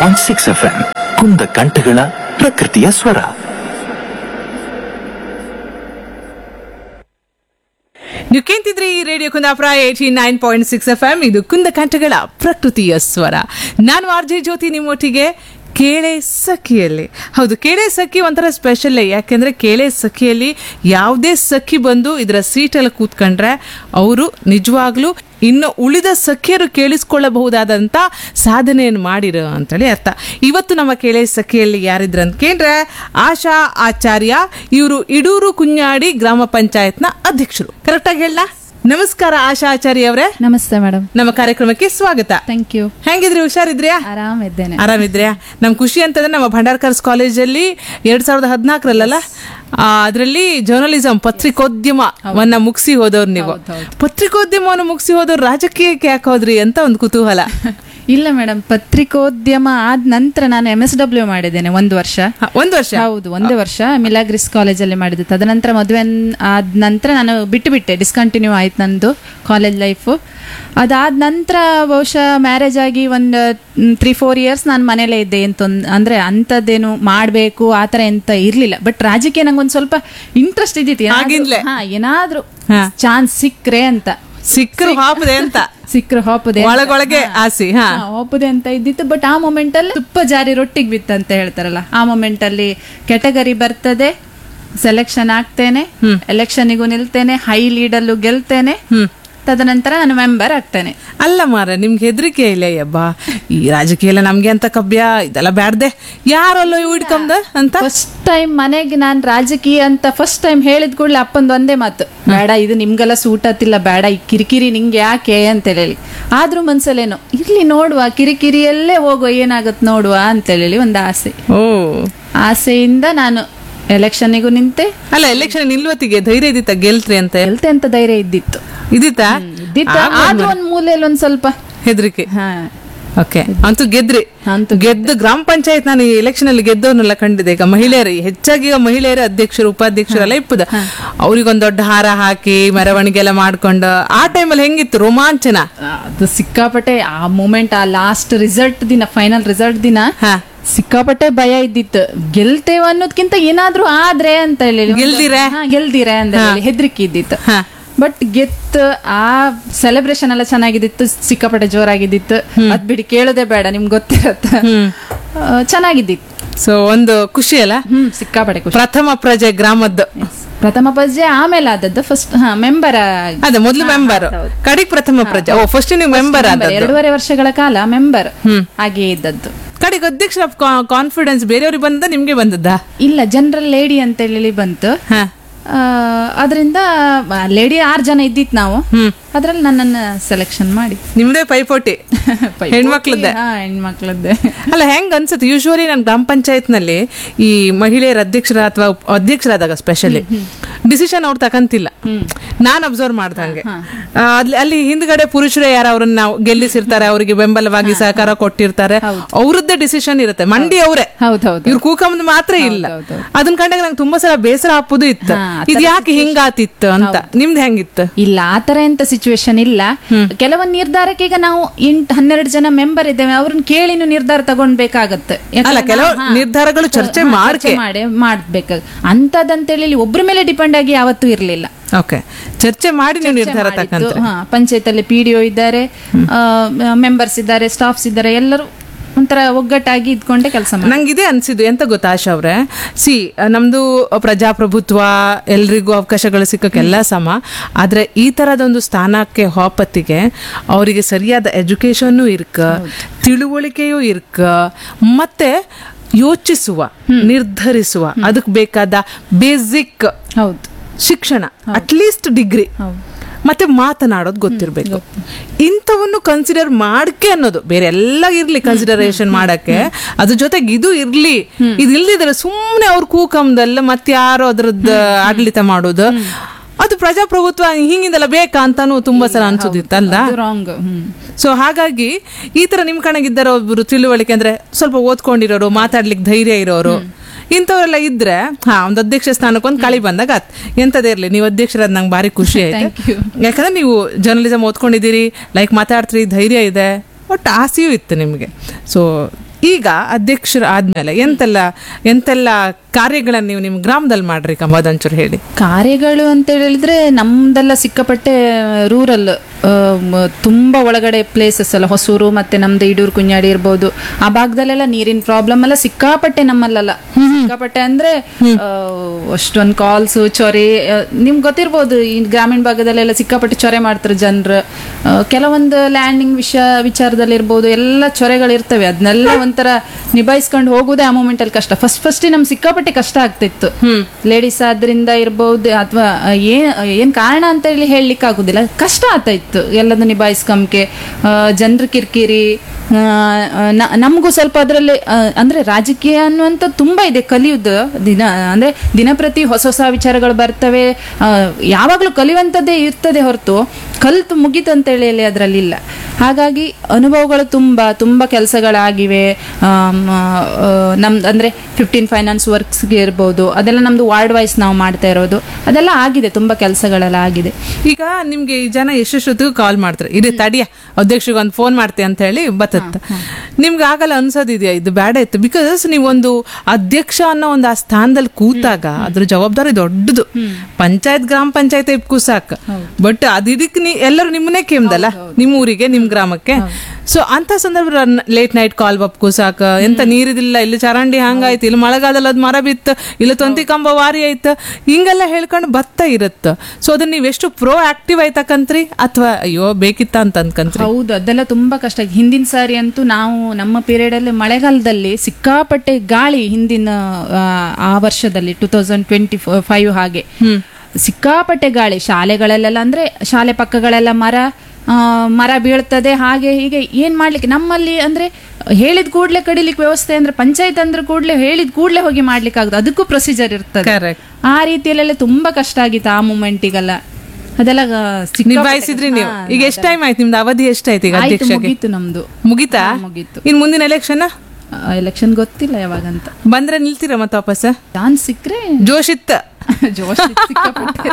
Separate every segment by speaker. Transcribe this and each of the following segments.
Speaker 1: Point six F M ಕುಂದ ಕಂಠಗಳ ಪ್ರಕೃತಿಯ ಸ್ವರ
Speaker 2: ನೀವು ಕೇಂತಿದ್ರಿ radio Kundapura eighty nine point six F M ಇದು ಕುಂದ ಕಂಠಗಳ ಪ್ರಕೃತಿಯ ಸ್ವರ ನಾನು ಆರ್ ಜೆ ಜ್ಯೋತಿ ನಿಮ್ಮೊಟ್ಟಿಗೆ ಕೇಳೆ ಸಖಿಯಲ್ಲಿ ಹೌದು ಕೇಳೆ ಸಖಿ ಒಂಥರ ಸ್ಪೆಷಲ್ಲೇ ಯಾಕೆಂದ್ರೆ ಕೇಳೆ ಸಖಿಯಲ್ಲಿ ಯಾವುದೇ ಸಖಿ ಬಂದು ಇದರ ಸೀಟಲ್ಲಿ ಕೂತ್ಕೊಂಡ್ರೆ ಅವರು ನಿಜವಾಗ್ಲೂ ಇನ್ನು ಉಳಿದ ಸಖಿಯರು ಕೇಳಿಸ್ಕೊಳ್ಳಬಹುದಾದಂಥ ಸಾಧನೆಯನ್ನು ಮಾಡಿರೋ ಅಂತೇಳಿ ಅರ್ಥ ಇವತ್ತು ನಮ್ಮ ಕೇಳೆ ಸಖಿಯಲ್ಲಿ ಯಾರಿದ್ರು ಅಂತ ಕೇಂದ್ರೆ ಆಶಾ ಆಚಾರ್ಯ ಇವರು ಇಡೂರು ಕುഞ്ഞാಡಿ ಗ್ರಾಮ ಪಂಚಾಯತ್ನ ಅಧ್ಯಕ್ಷರು ಕರೆಕ್ಟಾಗಿ ಹೇಳ ನಮಸ್ಕಾರ ಆಶಾ ಆಚಾರ್ಯ ಅವರೇ
Speaker 3: ನಮಸ್ತೆ ಮೇಡಮ್
Speaker 2: ನಮ್ಮ ಕಾರ್ಯಕ್ರಮಕ್ಕೆ ಸ್ವಾಗತ
Speaker 3: ಥ್ಯಾಂಕ್ ಯು
Speaker 2: ಹೆಂಗಿದ್ರಿ ಹುಷಾರಿದ್ರ್ಯಾ
Speaker 3: ಆರಾಮ್ ಇದ್ದೇನೆ
Speaker 2: ಆರಾಮಿದ್ರ್ಯಾ ನಮ್ ಖುಷಿ ಅಂತಂದ್ರೆ ನಮ್ಮ ಭಂಡಾರ್ಕರ್ಸ್ ಕಾಲೇಜಲ್ಲಿ ಎರಡ್ ಸಾವಿರದ ಹದಿನಾಲ್ಕರಲ್ಲ ಅದರಲ್ಲಿ ಜರ್ನಲಿಸಂ ಪತ್ರಿಕೋದ್ಯಮವನ್ನ ಮುಗಿಸಿ ಹೋದವ್ರು ನೀವು ಪತ್ರಿಕೋದ್ಯಮವನ್ನು ಮುಗಿಸಿ ಹೋದವ್ರು ರಾಜಕೀಯಕ್ಕೆ ಯಾಕೆ ಹೋದ್ರಿ ಅಂತ ಒಂದು ಕುತೂಹಲ
Speaker 3: ಇಲ್ಲ ಮೇಡಮ್ ಪತ್ರಿಕೋದ್ಯಮ ಆದ ನಂತರ ನಾನು ಎಂ ಎಸ್ ಡಬ್ಲ್ಯೂ ಮಾಡಿದ್ದೇನೆ ಒಂದು ವರ್ಷ
Speaker 2: ಹ, ಒಂದ್ ವರ್ಷ
Speaker 3: ಹೌದು ಒಂದೇ ವರ್ಷ ಮಿಲಾಗ್ರಿಸ್ ಕಾಲೇಜಲ್ಲಿ ಮಾಡಿದ್ದು ತದನಂತರ ಮದುವೆ ಅನ್- ಆದ ನಂತರ ನಾನು ಬಿಟ್ಟು ಬಿಟ್ಟೆ ಡಿಸ್ಕಂಟಿನ್ಯೂ ಆಯ್ತು ನಂದು ಕಾಲೇಜ್ ಲೈಫು ಅದಾದ ನಂತರ ಬಹುಶಃ ಮ್ಯಾರೇಜ್ ಆಗಿ ಒಂದು ತ್ರೀ ಫೋರ್ ಇಯರ್ಸ್ ನಾನು ಮನೇಲೇ ಇದ್ದೆ ಎಂತ ಅಂದ್ರೆ ಅಂಥದ್ದೇನು ಮಾಡಬೇಕು ಆ ಥರ ಎಂತ ಇರಲಿಲ್ಲ ಬಟ್ ರಾಜಕೀಯ ನಂಗೊಂದು ಸ್ವಲ್ಪ ಇಂಟ್ರೆಸ್ಟ್ ಇದ್ದಿತ್ತು ಏನಾದ್ರೂ-
Speaker 2: ಆಗಿಂದ್ಲೇ?
Speaker 3: ಹಾ ಏನಾದ್ರೂ
Speaker 2: ಹಾ.
Speaker 3: ಚಾನ್ಸ್ ಸಿಕ್ಕ್ರೆ ಅಂತ
Speaker 2: ಸಿಕ್ಕರು ಹಾಪದೆ ಅಂತ
Speaker 3: ಸಿಕ್ಕ್ರೆ ಹಾಪದೆ ಅಂತ.
Speaker 2: ಒಳಗೊಳಗೆ ಆಸೆ ಹಾ
Speaker 3: ಹಾ, ಒಪ್ಪದೆ ಅಂತ ಇದ್ದಿತ್ತು ಬಟ್ ಆ ಮೊಮೆಂಟ್ ಅಲ್ಲಿ ತುಪ್ಪ ಜಾರಿ ರೊಟ್ಟಿಗೆ ಬಿತ್ತು ಅಂತ ಹೇಳ್ತಾರಲ್ಲ ಆ ಮೊಮೆಂಟ್ ಅಲ್ಲಿ ಕೆಟಗರಿ ಬರ್ತದೆ ಸೆಲೆಕ್ಷನ್ ಆಗ್ತೇನೆ ಎಲೆಕ್ಷನ್ನಿಗೂ ನಿಲ್ತೇನೆ ಹೈ ಲೀಡಲ್ಲೂ ಗೆಲ್ತೇನೆ ತದನಂತರ ನಾನು ಮೆಂಬರ್ ಆಗ್ತೇನೆ
Speaker 2: ಅಲ್ಲ ಮಾರ ನಿಮ್ಗೆ ಹೆದರಿಕೆ ಇಲ್ಲ ಯಬ್ಬ ಈ ರಾಜಕೀಯ ಎಲ್ಲ ನಮ್ಗೆ ಅಂತ ಕಬ್ಯ ಇದೆಲ್ಲ ಬ್ಯಾಡ್ದೆ ಯಾರಲ್ಲೋ ಹಿಡ್ಕೊಂಡ ಅಂತ
Speaker 3: ಫಸ್ಟ್ ಟೈಮ್ ಮನೆಗೆ ನಾನು ರಾಜಕೀಯ ಅಂತ ಫಸ್ಟ್ ಟೈಮ್ ಹೇಳಿದ ಕೂಡಲೇ ಅಪ್ಪಂದು ಒಂದೇ ಮಾತು ಬೇಡ ಇದು ನಿಮ್ಗೆಲ್ಲ ಸೂಟ್ ಆತಿಲ್ಲ ಬೇಡ ಈ ಕಿರಿಕಿರಿ ನಿಂಗೆ ಯಾಕೆ ಅಂತ ಹೇಳಿ ಆದ್ರೂ ಮನ್ಸಲ್ಲೇನು ಇರ್ಲಿ ನೋಡುವ ಕಿರಿಕಿರಿಯಲ್ಲೇ ಹೋಗುವ ಏನಾಗತ್ ನೋಡುವ ಅಂತ ಹೇಳಿ ಒಂದು ಆಸೆ
Speaker 2: ಓ
Speaker 3: ಆಸೆಯಿಂದ ನಾನು ಎಲೆಕ್ಷನ್ನಿಗೂ ನಿಂತೆ
Speaker 2: ಅಲ್ಲ ಎಲೆಕ್ಷನ್ ನಿಲ್ವತ್ತಿಗೆ ಧೈರ್ಯ ಇದ್ದಿತ್ತ ಗೆಲ್ತ್ರಿ ಅಂತ
Speaker 3: ಗೆಲ್ತೆ ಅಂತ ಧೈರ್ಯ ಇದ್ದಿತ್ತು
Speaker 2: ಇದ್ದಿತ್ತಾ
Speaker 3: ಇದ್ದಿತ್ತು ಆದ್ರೂ ಒಂದ್ ಮೂಲೆಯಲ್ಲಿ ಒಂದ್ ಸ್ವಲ್ಪ
Speaker 2: ಹೆದರಿಕೆ
Speaker 3: ಹಾ
Speaker 2: ಓಕೆ ಅಂತೂ ಗೆದ್ರಿ
Speaker 3: ಅಂತೂ
Speaker 2: ಗೆದ್ದು ಗ್ರಾಮ ಪಂಚಾಯತ್ ನಾನು ಎಲೆಕ್ಷನ್ ಅಲ್ಲಿ ಗೆದ್ದವನ್ನೆಲ್ಲ ಕಂಡಿದೆ ಈಗ ಮಹಿಳೆಯರು ಹೆಚ್ಚಾಗಿ ಈಗ ಮಹಿಳೆಯರು ಅಧ್ಯಕ್ಷರು ಉಪಾಧ್ಯಕ್ಷರೆಲ್ಲ ಇಪ್ಪದ ಅವ್ರಿಗೊಂದ್ ದೊಡ್ಡ ಹಾರ ಹಾಕಿ ಮೆರವಣಿಗೆ ಎಲ್ಲ ಮಾಡ್ಕೊಂಡು ಆ ಟೈಮಲ್ಲಿ ಹೆಂಗಿತ್ತು ರೋಮಾಂಚನ
Speaker 3: ಅದು ಸಿಕ್ಕಾಪಟ್ಟೆ ಆ ಮೂಮೆಂಟ್ ಆ ಲಾಸ್ಟ್ ರಿಸಲ್ಟ್ ದಿನ ಫೈನಲ್ ರಿಸಲ್ಟ್ ದಿನ
Speaker 2: ಹಾ
Speaker 3: ಸಿಕ್ಕಾಪಟ್ಟೆ ಭಯ ಇದ್ದಿತ್ತು ಗೆಲ್ತೇವೆ ಅನ್ನೋದ್ಕಿಂತ ಏನಾದ್ರೂ ಆದ್ರೆ ಅಂತ ಹೇಳಿ ಒಂದು-
Speaker 2: ಗೆಲ್ದಿರೆ?
Speaker 3: ಹಾ, ಗೆಲ್ದಿರೆ ಅಂತ ಹೇಳಿ ಹೆದರಿಕೆ ಇದ್ದಿತ್ತು
Speaker 2: ಹಾ.
Speaker 3: ಬಟ್ ಗೆತ್ ಆ ಸೆಲೆಬ್ರೇಷನ್ ಎಲ್ಲ ಚೆನ್ನಾಗಿದ್ದಿತ್ತು ಸಿಕ್ಕಾಪಟ್ಟೆ ಜೋರಾಗಿದ್ದಿತ್ತು ಅದ್ ಬಿಡಿ ಕೇಳೋದೇ ಬೇಡ ನಿಮ್ಗೆ ಗೊತ್ತಿರತ್ತ ಆ, ಚೆನ್ನಾಗಿದ್ದಿತ್ತು
Speaker 2: ಸೊ ಒಂದು ಖುಷಿ ಅಲ್ಲ
Speaker 3: ಹ್ಮ್ ಸಿಕ್ಕಾಪಟ್ಟೆ ಖುಷಿ
Speaker 2: ಪ್ರಥಮ ಪ್ರಜೆ ಗ್ರಾಮದ್ದು
Speaker 3: ಪ್ರಥಮ ಪೂಜೆ ಆಮೇಲೆ ಆದದ್ದು ಫಸ್ಟ್ ಹಾ ಮೆಂಬರ್
Speaker 2: ಅದೇ ಮೊದಲು ಮೆಂಬರ್ ಕಡಿಕ್ ಪ್ರಥಮ ಪ್ರಜೆ ಓ ಫಸ್ಟ್ ನೀವು ಮೆಂಬರ್ ಆದದ್ದು
Speaker 3: ಎರಡೂವರೆ ವರ್ಷಗಳ ಕಾಲ ಮೆಂಬರ್ ಹಾಗೆ ಇದ್ದದ್ದು
Speaker 2: ಕಡಿಕ್ ಅಧ್ಯಕ್ಷರ ಕಾನ್ಫಿಡೆನ್ಸ್ ಬೇರೆಯವ್ರಿಗೆ ಬಂದ ನಿಮ್ಗೆ ಬಂದದ್ದಾ
Speaker 3: ಇಲ್ಲ ಜನರಲ್ ಲೇಡಿ ಅಂತ ಹೇಳಿ ಬಂತು
Speaker 2: ಹಾ
Speaker 3: ಆ, ಅದರಿಂದ ಲೇಡಿ ಆರು ಜನ ಇದ್ದಿತ್ತು ನಾವು ಅದ್ರಲ್ಲಿ ನನ್ನನ್ನ ಸೆಲೆಕ್ಷನ್ ಮಾಡಿ
Speaker 2: ನಿಮ್ದೇ ಪೈಪೋಟಿ ಹೆಣ್ಮಕ್ಳದ್ದೆ
Speaker 3: ಹಾ ಹೆಣ್ಮಕ್ಳದ್ದೆ
Speaker 2: ಅಲ್ಲ ಹೆಂಗ್ ಅನ್ಸುತ್ತೆ ಯೂಶುವಲಿ ನಾನು ಗ್ರಾಮ ಪಂಚಾಯತ್ ನಲ್ಲಿ ಈ ಮಹಿಳೆಯರ ಅಧ್ಯಕ್ಷರ ಅಥವಾ ಉಪ- ಅಧ್ಯಕ್ಷರಾದಾಗ ಸ್ಪೆಷಲಿ ಡಿಸಿಷನ್ ಅವ್ರು ತಕಂತಿಲ್ಲ ನಾನ್ ಅಬ್ಸರ್ವ್ ಮಾಡ್ದಂಗೆ ಆ, ಅಲ್ಲಿ ಅಲ್ಲಿ ಹಿಂದ್ಗಡೆ ಪುರುಷರೇ ಯಾರು ಅವ್ರನ್ನ ನಾವು ಗೆಲ್ಲಿಸಿರ್ತಾರೆ ಅವರಿಗೆ ಬೆಂಬಲವಾಗಿ ಸಹಕಾರ ಕೊಟ್ಟಿರ್ತಾರೆ ಅವ್ರದ್ದೇ ಡಿಸಿಷನ್ ಇರುತ್ತೆ ಮಂಡಿ ಅವರೇ
Speaker 3: ಹೌದೌದು
Speaker 2: ಇವ್ರು ಕೂಕಂದ್ ಮಾತ್ರ ಇಲ್ಲ ಅದನ್ನ ಕಂಡಾಗ ನಂಗೆ ತುಂಬಾ ಸಲ ಬೇಸರ ಹಾಪುದು ಇತ್ತು
Speaker 3: ಹಾ, ಆ
Speaker 2: ಇದು ಯಾಕೆ ಹಿಂಗಾತಿತ್ತು ಅಂತ ನಿಮ್ದು ಹೆಂಗಿತ್ತು
Speaker 3: ಇಲ್ಲ ಆತರ ಎಂತ ಸಿಚುವೇಶನ್ ಇಲ್ಲ ಕೆಲವೊಂದು ನಿರ್ಧಾರಕ್ಕೆ ಈಗ ನಾವು ಎಂಟು ಹನ್ನೆರಡು ಜನ ಮೆಂಬರ್ ಇದ್ದೇವೆ ಅವ್ರನ್ನ ಕೇಳಿನೂ ನಿರ್ಧಾರ ತಗೊಂಡ್ಬೇಕಾಗತ್ತೆ ಯಾಕಂದ್ರೆ
Speaker 2: ಅಲ್ಲ, ಕೆಲವು
Speaker 3: ನಾವು- ಹಾ,
Speaker 2: ನಿರ್ಧಾರಗಳು ಚರ್ಚೆ
Speaker 3: ಹಾ,
Speaker 2: ಮಾಡ್ಕೆ.
Speaker 3: ಮಾಡಿ ಮಾಡ್ಬೇಕು ಅಂತದಂತೇಳಿ ಒಬ್ರ ಮೇಲೆ ಡಿಪೆಂಡ್ ಆಗಿ ಯಾವತ್ತೂ ಇರ್ಲಿಲ್ಲ
Speaker 2: ಓಕೆ ಚರ್ಚೆ ಮಾಡಿ ನೀವು ನಿರ್ಧಾರ ತಕ್ಕಂತ
Speaker 3: ಹಾ ಪಂಚಾಯತ್ ಅಲ್ಲಿ ಪಿ ಡಿ ಒ ಇದ್ದಾರೆ ಮೆಂಬರ್ಸ್ ಇದ್ದಾರೆ ಸ್ಟಾಫ್ಸ್ ಇದ್ದಾರೆ ಎಲ್ಲರೂ ಒಂಥರ ಒಗ್ಗಟ್ಟಾಗಿ ಇದ್ಕೊಂಡೆ ಕೆಲಸ ಮಾಡಿ
Speaker 2: ನಂಗೆ ಇದೇ ಅನ್ಸಿದ್ದು ಎಂತ ಗೊತ್ತಾ ಆಶಾ ಅವ್ರೆ ಸಿ ನಮ್ದು ಪ್ರಜಾಪ್ರಭುತ್ವ ಎಲ್ರಿಗೂ ಅವಕಾಶಗಳು ಸಿಕ್ಕಕ್ಕೆಲ್ಲ ಸಮ ಆದ್ರೆ ಈ ತರದೊಂದು ಸ್ಥಾನಕ್ಕೆ ಹೋಪತ್ತಿಗೆ ಅವರಿಗೆ ಸರಿಯಾದ ಎಜುಕೇಶನ್ನು ಇರ್ಕ ತಿಳುವಳಿಕೆಯೂ ಇರ್ಕ ಮತ್ತೆ ಯೋಚಿಸುವ ನಿರ್ಧರಿಸುವ ಅದಕ್ಕೆ ಬೇಕಾದ ಬೇಸಿಕ್
Speaker 3: ಹೌದು
Speaker 2: ಶಿಕ್ಷಣ ಅಟ್ಲೀಸ್ಟ್ ಡಿಗ್ರಿ ಮತ್ತೆ ಮಾತನಾಡೋದು ಗೊತ್ತಿರ್ಬೇಕು ಇಂಥವನ್ನು ಕನ್ಸಿಡರ್ ಮಾಡಕ್ಕೆ ಅನ್ನೋದು ಬೇರೆ ಎಲ್ಲ ಇರ್ಲಿ ಕನ್ಸಿಡರೇಷನ್ ಮಾಡಕ್ಕೆ ಅದ್ರ ಜೊತೆಗೆ ಇದು ಇರ್ಲಿ ಇದು ಇಲ್ದಿದ್ರೆ ಸುಮ್ಮನೆ ಅವ್ರ ಕೂಕಂದಲ್ಲ ಮತ್ತೆ ಯಾರೋ ಅದ್ರದ್ದು ಆಡಳಿತ ಮಾಡೋದು ಅದು ಪ್ರಜಾಪ್ರಭುತ್ವ ಹಿಂಗಿಂದೆಲ್ಲ ಬೇಕಾ ಅಂತಾನು ತುಂಬಾ ಸಲ ಅನ್ಸುದಿತ್ತಲ್ಲ
Speaker 3: ರಾಂಗ್ ಹ್ಮ್
Speaker 2: ಸೊ ಹಾಗಾಗಿ ಈ ತರ ನಿಮ್ ಕಣಗಿದ್ದಾರ ಒಬ್ರು ತಿಳುವಳಿಕೆ ಅಂದ್ರೆ ಸ್ವಲ್ಪ ಓದ್ಕೊಂಡಿರೋರು ಮಾತಾಡ್ಲಿಕ್ಕೆ ಧೈರ್ಯ ಇರೋರು ಇಂಥವರೆಲ್ಲ ಇದ್ರೆ ಹಾ ಒಂದು ಅಧ್ಯಕ್ಷ ಸ್ಥಾನಕ್ಕೆ ಒಂದು ಕಳಿ ಬಂದಾಗ ಆತ್ ಎಂತದೇ ಇರ್ಲಿ ನೀವು ಅಧ್ಯಕ್ಷರಾದ ನಂಗೆ ಭಾರಿ ಖುಷಿ ಆಯ್ತು
Speaker 3: Thank you.
Speaker 2: ಯಾಕಂದ್ರೆ ನೀವು ಜರ್ನಲಿಸಮ್ ಓದ್ಕೊಂಡಿದ್ದೀರಿ ಲೈಕ್ ಮಾತಾಡ್ತೀರಿ ಧೈರ್ಯ ಇದೆ ಒಟ್ಟು ಆಸೆಯೂ ಇತ್ತು ನಿಮಗೆ ಸೊ ಈಗ ಅಧ್ಯಕ್ಷರು ಆದ್ಮೇಲೆ ಎಂತೆಲ್ಲ ಎಂತೆಲ್ಲ ಕಾರ್ಯಗಳನ್ನ ನೀವು ನಿಮ್ಮ ಗ್ರಾಮದಲ್ಲಿ ಮಾಡ್ರಿ ಕಂಬದಂಚೂರು ಹೇಳಿ
Speaker 3: ಕಾರ್ಯಗಳು ಅಂತ ಹೇಳಿದ್ರೆ ನಮ್ದೆಲ್ಲ ಸಿಕ್ಕಾಪಟ್ಟೆ ರೂರಲ್ ತುಂಬಾ ಒಳಗಡೆ ಪ್ಲೇಸಸ್ ಎಲ್ಲ ಹೊಸೂರು ಮತ್ತೆ ನಮ್ದು ಇಡೂರು ಕುഞ്ഞാಡಿ ಇರ್ಬೋದು ಆ ಭಾಗದಲ್ಲೆಲ್ಲ ನೀರಿನ ಪ್ರಾಬ್ಲಮ್ ಎಲ್ಲ ಸಿಕ್ಕಾಪಟ್ಟೆ ನಮ್ಮಲ್ಲೆಲ್ಲ ಸಿಕ್ಕಾಪಟ್ಟೆ ಅಂದ್ರೆ ಆ, ಅಷ್ಟೊಂದು ಕಾಲ್ಸ್ ಚೊರೆ ಆ, ನಿಮ್ಗೆ ಗೊತ್ತಿರ್ಬೋದು ಈ ಗ್ರಾಮೀಣ ಭಾಗದಲ್ಲೆಲ್ಲ ಸಿಕ್ಕಾಪಟ್ಟೆ ಚೊರೆ ಮಾಡ್ತಾರೆ ಜನರು ಕೆಲವೊಂದು ಲ್ಯಾಂಡಿಂಗ್ ವಿಷಯ ವಿಚಾರದಲ್ಲಿ ಇರ್ಬೋದು ಎಲ್ಲ ಚೊರೆಗಳಿರ್ತವೆ ಅದನ್ನೆಲ್ಲ ಒಂಥರ ನಿಭಾಯಿಸ್ಕೊಂಡು ಹೋಗೋದೇ ಆ ಮೂಮೆಂಟ್ ಅಲ್ಲಿ ಕಷ್ಟ ಫಸ್ಟ್ ಫಸ್ಟ್ ನಮ್ಗೆ ಸಿಕ್ಕಾಪಟ್ಟೆ ಕಷ್ಟ ಆಗ್ತಿತ್ತು ಲೇಡೀಸ್ ಆದ್ರಿಂದ ಇರ್ಬೋದು ಅಥವಾ ಏನ್ ಏನ್ ಕಾರಣ ಅಂತ ಹೇಳಿ ಹೇಳಲಿಕ್ಕೆ ಆಗುದಿಲ್ಲ ಕಷ್ಟ ಆಗ್ತಾ ಇತ್ತು ಎಲ್ಲದನ್ನು ನಿಭಾಯಿಸ್ಕೊಂಬಕ್ಕೆ ಜನರ ಕಿರಿಕಿರಿ ಆ, ನ- ನಮಗೂ ಸ್ವಲ್ಪ ಅದರಲ್ಲಿ ಅಂದ್ರೆ ರಾಜಕೀಯ ಅನ್ನುವಂಥ ತುಂಬಾ ಇದೆ ಕಲಿಯುವುದು ದಿನ ಅಂದ್ರೆ ದಿನಪ್ರತಿ ಹೊಸ ಹೊಸ ವಿಚಾರಗಳು ಬರ್ತವೆ ಆ, ಯಾವಾಗ್ಲೂ ಕಲಿಯುವಂಥದ್ದೇ ಇರ್ತದೆ ಹೊರತು ಕಲ್ತು ಮುಗೀತು ಅಂತ ಹೇಳಿ ಅದರಲ್ಲಿ ಇಲ್ಲ ಹಾಗಾಗಿ ಅನುಭವಗಳು ತುಂಬಾ ತುಂಬಾ ಕೆಲಸಗಳಾಗಿವೆ ಆಮ್, ಆ, ನಮ್ದು ಅಂದ್ರೆ ಫಿಫ್ಟೀನ್ ಫೈನಾನ್ಸ್ ವರ್ಕ್ಸ್ಗೆ ಇರ್ಬೋದು ಅದೆಲ್ಲ ನಮ್ದು ವಾರ್ಡ್ ವೈಸ್ ನಾವು ಮಾಡ್ತಾ ಇರೋದು ಅದೆಲ್ಲ ಆಗಿದೆ ತುಂಬಾ ಕೆಲಸಗಳೆಲ್ಲ ಆಗಿದೆ
Speaker 2: ಈಗ ನಿಮ್ಗೆ ಈ ಜನ ಎಷ್ಟೆಷ್ಟೊತ್ತಿಗೂ ಕಾಲ್ ಮಾಡ್ತಾರೆ ಇದು ತಡಿಯ ಅಧ್ಯಕ್ಷರಿಗೆ ಒಂದು ಫೋನ್ ಮಾಡ್ತೆ ಅಂತ ಹೇಳಿ ಬತ್ತತ್ತ ನಿಮ್ಗೆ ಆಗಲ್ಲ ಅನ್ಸೋದಿದೆಯಾ ಇದು ಬೇಡ ಇತ್ತು ಬಿಕಾಸ್ ನೀವೊಂದು ಅಧ್ಯಕ್ಷ ಅನ್ನೋ ಒಂದು ಆ ಸ್ಥಾನದಲ್ಲಿ ಕೂತಾಗ ಅದ್ರ ಜವಾಬ್ದಾರಿ ದೊಡ್ಡದು ಪಂಚಾಯತ್ ಗ್ರಾಮ ಪಂಚಾಯತ್ ಇಪ್ಕು ಸಾಕು ಬಟ್ ಅದಿದಕ್ಕೆ ನೀ ಎಲ್ಲರೂ ನಿಮ್ಮನ್ನೇ ಕೇಮ್ದಲ್ಲ ನಿಮ್ಮ ಊರಿಗೆ ನಿಮ್ ಗ್ರಾಮಕ್ಕೆ ಸೊ ಅಂತ ಸಂದರ್ಭ ಲೇಟ್ ನೈಟ್ ಕಾಲ್ ಬಪ್ಕು ಸಾಕ ಎಂತ ನೀರಿದಿಲ್ಲ ಇಲ್ಲಿ ಚರಂಡಿ ಹಂಗಾಯ್ತು ಇಲ್ಲಿ ಮಳೆಗಾಲದಲ್ಲಿ ಅದ್ ಮರ ಬಿತ್ತು ಇಲ್ಲಿ ತೊಂತಿ ಕಂಬ ವಾರಿ ಆಯ್ತು ಹಿಂಗೆಲ್ಲ ಹೇಳ್ಕೊಂಡು ಬರ್ತಾ ಇರುತ್ತ ಸೊ ಅದನ್ನ ನೀವ್ ಎಷ್ಟು ಪ್ರೋ ಆಕ್ಟಿವ್ ಆಯ್ತಕಂತ್ರಿ ಅಥವಾ ಅಯ್ಯೋ ಬೇಕಿತ್ತ ಅಂತ ಅನ್ಕಂತ್ರಿ
Speaker 3: ಹೌದು ಅದೆಲ್ಲ ತುಂಬಾ ಕಷ್ಟ ಹಿಂದಿನ ಸಾರಿ ಅಂತೂ ನಾವು ನಮ್ಮ ಪೀರಿಯಡ್ ಅಲ್ಲಿ ಮಳೆಗಾಲದಲ್ಲಿ ಸಿಕ್ಕಾಪಟ್ಟೆ ಗಾಳಿ ಹಿಂದಿನ ಆ, ಆ ವರ್ಷದಲ್ಲಿ ಟೂ ತೌಸಂಡ್ ಟ್ವೆಂಟಿ ಫೈವ್ ಹಾಗೆ ಸಿಕ್ಕಾಪಟ್ಟೆ ಗಾಳಿ ಶಾಲೆಗಳಲ್ಲೆಲ್ಲ ಅಂದ್ರೆ ಶಾಲೆ ಪಕ್ಕಗಳೆಲ್ಲ ಮರ ಆ, ಮರ ಬೀಳ್ತದೆ ಹಾಗೆ ಹೀಗೆ ಏನ್ ಮಾಡ್ಲಿಕ್ಕೆ ನಮ್ಮಲ್ಲಿ ಅಂದ್ರೆ ಹೇಳಿದ ಕೂಡ್ಲೆ ಕಡಿಲಿಕ್ಕೆ ವ್ಯವಸ್ಥೆ ಅಂದ್ರೆ ಪಂಚಾಯತ್ ಅಂದ್ರೆ ಕೂಡ್ಲೆ ಹೇಳಿದ ಕೂಡ್ಲೆ ಹೋಗಿ ಮಾಡ್ಲಿಕ್ಕೆ ಆಗುದು ಅದಕ್ಕೂ ಪ್ರೊಸೀಜರ್ ಇರ್ತದೆ
Speaker 2: ಕರೆಕ್ಟ್
Speaker 3: ಆ ರೀತಿಯಲ್ಲೆಲ್ಲ ತುಂಬಾ ಕಷ್ಟ ಆಗಿತ್ತು ಆ ಮೂಮೆಂಟಿಗೆಲ್ಲ ಅದೆಲ್ಲ ಸಿಕ್ಕಾಪಟ್ಟೆ
Speaker 2: ನಿಭಾಯಿಸಿದ್ರಿ ನೀವು
Speaker 3: ಹಾ,
Speaker 2: ಈಗ ಎಷ್ಟ್ ಟೈಮ್ ಆಯ್ತು ನಿಮ್ದು ಅವಧಿ ಎಷ್ಟಾಯ್ತು ಈಗ
Speaker 3: ಆಯ್ತು,
Speaker 2: ಅಧ್ಯಕ್ಷಗೆ
Speaker 3: ಮುಗೀತು ನಮ್ದು
Speaker 2: ಮುಗಿತಾ
Speaker 3: ಹಾ, ಮುಗೀತು.
Speaker 2: ಇನ್ ಮುಂದಿನ ಎಲೆಕ್ಷನ್
Speaker 3: ಎಲೆಕ್ಷನ್ ಗೊತ್ತಿಲ್ಲ ಯಾವಾಗಂತ
Speaker 2: ಬಂದ್ರೆ ನಿಲ್ತೀರಾ ಮತ್ತೆ ವಾಪಸ್
Speaker 3: ಚಾನ್ಸ್ ಸಿಕ್ಕ್ರೆ
Speaker 2: ಜೋಶ್ ಇತ್ತ
Speaker 3: ಜೋಶ್ ಸಿಕ್ಕಾಪಟ್ಟೆ.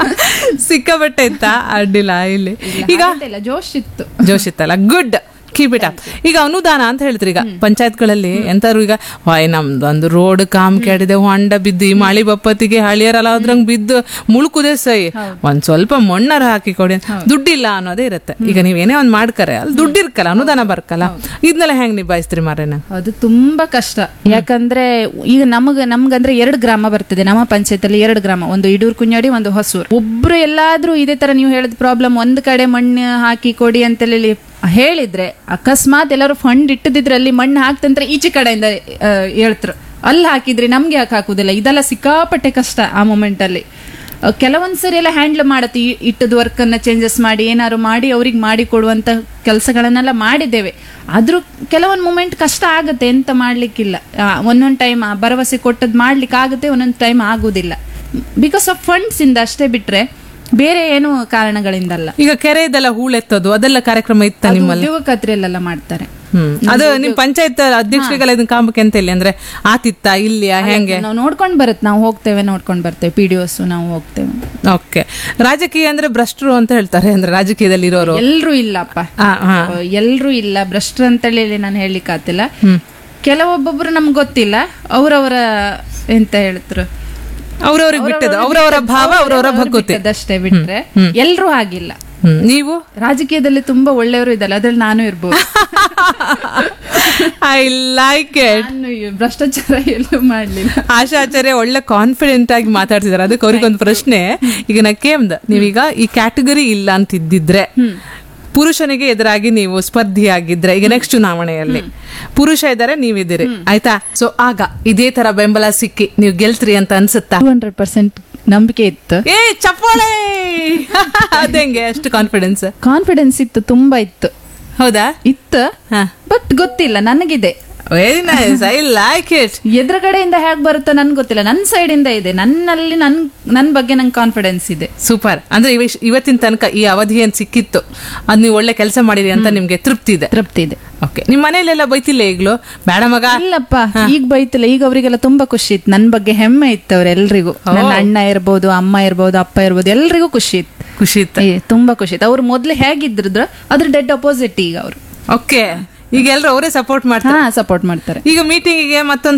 Speaker 2: ಸಿಕ್ಕಾಪಟ್ಟೆ ಇತ್ತ ಅಡ್ಡಿಲ್ಲ ಇಲ್ಲಿ ಈಗ
Speaker 3: ಹಾಗಂತಿಲ್ಲ, ಜೋಶ್ ಇತ್ತು
Speaker 2: ಜೋಶ್ ಇತ್ತಲ್ಲ ಗುಡ್ ಕೀಪ್ ಇಟ್ ಅಪ್ ಈಗ ಅನುದಾನ ಅಂತ ಹೇಳ್ತೀರಿ ಈಗ ಪಂಚಾಯತ್ಗಳಲ್ಲಿ ಎಂತಾರು ಈಗ ವಾಯ್ ನಮ್ದು ಒಂದು ರೋಡ್ ಕಾಮ್ ಕೆಡಿದೆ ಹೊಂಡ ಬಿದ್ದು ಈ ಮಳಿ ಬಪ್ಪತ್ತಿಗೆ ಹಳಿಯರಲ್ಲ ಅದ್ರಂಗ್ ಬಿದ್ದು ಮುಳುಕುದೆ ಸೈ ಒಂದ್ ಸ್ವಲ್ಪ ಮಣ್ಣರ ಹಾಕಿ ಕೊಡಿ ದುಡ್ಡಿಲ್ಲ ಅನ್ನೋದೇ ಇರುತ್ತೆ ಈಗ ನೀವೇನೇ ಒಂದ್ ಮಾಡ್ಕರೆ ಅಲ್ಲಿ ದುಡ್ಡು ಇರ್ಕಲ್ಲ ಅನುದಾನ ಬರ್ಕಲ್ಲ ಇದನ್ನೆಲ್ಲ ಹೆಂಗ್ ನಿಭಾಯಿಸ್ತೀರಿ ಮಾರೇನ
Speaker 3: ಅದು ತುಂಬಾ ಕಷ್ಟ ಯಾಕಂದ್ರೆ ಈಗ ನಮಗ ನಮ್ಗಂದ್ರೆ ಎರಡು ಗ್ರಾಮ ಬರ್ತದೆ ನಮ್ಮ ಪಂಚಾಯತ್ ಎರಡು ಗ್ರಾಮ ಒಂದು ಇಡೂರು ಕುഞ്ഞാಡಿ ಒಂದು ಹೊಸೂರು ಒಬ್ರು ಎಲ್ಲಾದ್ರೂ ಇದೇ ತರ ನೀವು ಹೇಳಿದ ಪ್ರಾಬ್ಲಮ್ ಒಂದ್ ಕಡೆ ಮಣ್ಣು ಹಾಕಿ ಕೊಡಿ ಅಂತ ಹೇಳಿ ಹೇಳಿದ್ರೆ ಅಕಸ್ಮಾತ್ ಎಲ್ಲರೂ ಫಂಡ್ ಇಟ್ಟದಿದ್ರೆ ಅಲ್ಲಿ ಮಣ್ಣು ಹಾಕ್ತಂದ್ರೆ ಈಚೆ ಕಡೆಯಿಂದ ಆ, ಹೇಳ್ತ್ರು ಅಲ್ಲಿ ಹಾಕಿದ್ರೆ ನಮ್ಗೆ ಯಾಕೆ ಹಾಕುದಿಲ್ಲ ಇದೆಲ್ಲ ಸಿಕ್ಕಾಪಟ್ಟೆ ಕಷ್ಟ ಆ ಮೂಮೆಂಟ್ ಅಲ್ಲಿ ಅಹ್, ಕೆಲವೊಂದ್ ಸರಿ ಎಲ್ಲ ಹ್ಯಾಂಡ್ಲ್ ಮಾಡತ್ತೆ ಈ ಇಟ್ಟದ ವರ್ಕ್ ಅನ್ನ ಚೇಂಜಸ್ ಮಾಡಿ ಏನಾದ್ರು ಮಾಡಿ ಅವ್ರಿಗೆ ಮಾಡಿ ಕೊಡುವಂತ ಕೆಲಸಗಳನ್ನೆಲ್ಲ ಮಾಡಿದ್ದೇವೆ ಆದ್ರೂ ಕೆಲವೊಂದು ಮೂಮೆಂಟ್ ಕಷ್ಟ ಆಗುತ್ತೆ ಎಂತ ಮಾಡ್ಲಿಕ್ಕಿಲ್ಲ ಆ, ಒಂದೊಂದ್ ಟೈಮ್ ಭರವಸೆ ಕೊಟ್ಟದ್ ಮಾಡ್ಲಿಕ್ಕೆ ಆಗುತ್ತೆ ಒಂದೊಂದ್ ಟೈಮ್ ಆಗುದಿಲ್ಲ ಬಿಕಾಸ್ ಆಫ್ ಫಂಡ್ಸ್ ಇಂದ ಅಷ್ಟೇ ಬಿಟ್ರೆ ಬೇರೆ ಏನು ಕಾರಣಗಳಿಂದಲ್ಲ
Speaker 2: ಈಗ ಕೆರೆದೆಲ್ಲ ಹೂಳೆತ್ತೋದು ಅದೆಲ್ಲ ಕಾರ್ಯಕ್ರಮ ಇತ್ತ
Speaker 3: ಅದು
Speaker 2: ನಿಮ್ಮಲ್ಲಿ
Speaker 3: ಉದ್ಯೋಗ ಖಾತ್ರಿಯಲ್ಲೆಲ್ಲ ಮಾಡ್ತಾರೆ
Speaker 2: ಹ್ಮ್ ಅದು ನಿಮ್ ಪಂಚಾಯತ್ ಅಧ್ಯಕ್ಷರಿಗೆಲ್ಲ ಇದನ್ನ ಕಾಂಬಕ್ಕೆ ಅಂತ ಇಲ್ಲಿ ಅಂದ್ರೆ ಆತಿತ್ತ ಇಲ್ಲಿಯ ಹೆಂಗೆ
Speaker 3: ನಾವು ನೋಡ್ಕೊಂಡ್ ಬರುತ್ತೆ ನಾವು ಹೋಗ್ತೇವೆ ನೋಡ್ಕೊಂಡ್ ಬರ್ತೇವೆ ಪಿ ಡಿ ನಾವು ಹೋಗ್ತೇವೆ
Speaker 2: ಓಕೆ ರಾಜಕೀಯ ಅಂದ್ರೆ ಭ್ರಷ್ಟರು ಅಂತ ಹೇಳ್ತಾರೆ ಅಂದ್ರೆ ರಾಜಕೀಯದಲ್ಲಿ ಇರೋರು
Speaker 3: ಎಲ್ರೂ ಇಲ್ಲಪ್ಪ
Speaker 2: ಆ, ಹಾ.
Speaker 3: ಎಲ್ರೂ ಇಲ್ಲ ಭ್ರಷ್ಟರು ಅಂತೇಳಿ ನಾನು ಹೇಳಲಿಕ್ಕೆ ಆತಿಲ್ಲ ಕೆಲವೊಬ್ಬೊಬ್ರು ನಮ್ಗೆ ಗೊತ್ತಿಲ್ಲ ಅವರವರ ಎಂತ ಹೇಳ್ತಾರೆ
Speaker 2: ಅವ್ರವ್ರಿಗೆ ಬಿಟ್ಟದ್ದು ಅವ್ರವರ ಭಾವ ಅವ್ರವರ ಭಕ್ತಿ
Speaker 3: ಅಷ್ಟೇ ಬಿಟ್ರೆ ಎಲ್ರೂ ಹಾಗಿಲ್ಲ
Speaker 2: ಹ್ಮ್ ನೀವು
Speaker 3: ರಾಜಕೀಯದಲ್ಲಿ ತುಂಬಾ ಒಳ್ಳೆಯವರು ಇದ್ದಲ್ಲ ಅದ್ರಲ್ಲಿ ನಾನು ಇರ್ಬೋದು
Speaker 2: ಐ ಲೈಕ್ ಇಟ್
Speaker 3: ನಾನು ಈ ಭ್ರಷ್ಟಾಚಾರ ಎಲ್ಲೂ ಮಾಡ್ಲಿಲ್ಲ
Speaker 2: ಆಶಾ ಆಚಾರ್ಯ ಒಳ್ಳೆ ಕಾನ್ಫಿಡೆಂಟ್ ಆಗಿ ಮಾತಾಡ್ತಿದಾರೆ ಅದಕ್ಕೆ ಅವ್ರಿಗೊಂದು ಪ್ರಶ್ನೆ ಈಗ ನಾ ಕೇಮ್ದ ನೀವೀಗ ಈ ಕ್ಯಾಟಗರಿ ಇಲ್ಲ ಅಂತ ಇದ್ದಿದ್ರೆ ಪುರುಷನಿಗೆ ಎದುರಾಗಿ ನೀವು ಸ್ಪರ್ಧಿಯಾಗಿದ್ರೆ ಈಗ ನೆಕ್ಸ್ಟ್ ಚುನಾವಣೆಯಲ್ಲಿ ಪುರುಷ ಇದ್ದಾರೆ ನೀವಿದ್ದೀರಿ ಆಯ್ತಾ ಸೊ ಆಗ ಇದೇ ತರ ಬೆಂಬಲ ಸಿಕ್ಕಿ ನೀವು ಗೆಲ್ತ್ರಿ ಅಂತ ಅನ್ಸುತ್ತಾ
Speaker 3: ಟೂ ಹಂಡ್ರೆಡ್ ಪರ್ಸೆಂಟ್ ನಂಬಿಕೆ ಇತ್ತು
Speaker 2: ಏ ಚಪ್ಪಾಳೆ ಅದಂಗೆ ಅಷ್ಟು ಕಾನ್ಫಿಡೆನ್ಸ್
Speaker 3: ಕಾನ್ಫಿಡೆನ್ಸ್ ಇತ್ತು ತುಂಬಾ ಇತ್ತು
Speaker 2: ಹೌದಾ
Speaker 3: ಇತ್ತು
Speaker 2: ಹಾ
Speaker 3: ಬಟ್ ಗೊತ್ತಿಲ್ಲ ನನಗಿದೆ
Speaker 2: very nice I like it
Speaker 3: ಎದುರುಗಡೆಯಿಂದ ಹೇಗ್ ಬರುತ್ತೋ ನನ್ಗೆ ಗೊತ್ತಿಲ್ಲ ನನ್ನ ಸೈಡ್ ಇಂದ ಇದೆ ನನ್ನಲ್ಲಿ ನನ್ ನನ್ ಬಗ್ಗೆ ನಂಗೆ ಕಾನ್ಫಿಡೆನ್ಸ್ ಇದೆ
Speaker 2: ಸೂಪರ್ ಅಂದ್ರೆ ಇವ- ಇವತ್ತಿನ ತನಕ ಈ ಅವಧಿ ಏನ್ ಸಿಕ್ಕಿತ್ತು ಅದ್ ನೀವು ಒಳ್ಳೆ ಕೆಲಸ ಮಾಡಿರಿ ಅಂತ ನಿಮ್ಗೆ ತೃಪ್ತಿ ಇದೆ
Speaker 3: ತೃಪ್ತಿ ಇದೆ
Speaker 2: ಓಕೆ ನಿಮ್ ಮನೇಲೆಲ್ಲ ಬೈತಿಲ್ಲ ಈಗ್ಲೂ ಬೇಡ ಮಗ
Speaker 3: ಇಲ್ಲಪ್ಪ ಈಗ ಬೈತಿಲ್ಲ ಈಗ ಅವರಿಗೆಲ್ಲ ತುಂಬಾ ಖುಷಿ ಇತ್ತು ನನ್ ಬಗ್ಗೆ ಹೆಮ್ಮೆ ಇತ್ತು ಅವ್ರೆಲ್ರಿಗೂ ನನ್ನ ಅಣ್ಣ ಇರ್ಬೋದು ಅಮ್ಮ ಇರ್ಬೋದು ಅಪ್ಪ ಇರ್ಬೋದು ಎಲ್ರಿಗೂ ಖುಷಿ ಇತ್ತು
Speaker 2: ಖುಷಿ ಇತ್ತು
Speaker 3: ಏ, ತುಂಬಾ ಖುಷಿ ಇತ್ತು ಅವ್ರು ಮೊದ್ಲು ಹೇಗಿದ್ರು ಅದ್ರ ಡೆಡ್ ಅಪೋಸಿಟ್ ಈಗ ಅವರು
Speaker 2: ಓಕೆ ಈಗ ಎಲ್ರು ಅವರೇ ಸಪೋರ್ಟ್ ಮಾಡ್ತಾರೆ
Speaker 3: ಹಾ ಸಪೋರ್ಟ್ ಮಾಡ್ತಾರೆ
Speaker 2: ಈಗ ಮೀಟಿಂಗಿಗೆ ಮತ್ತೊಂದು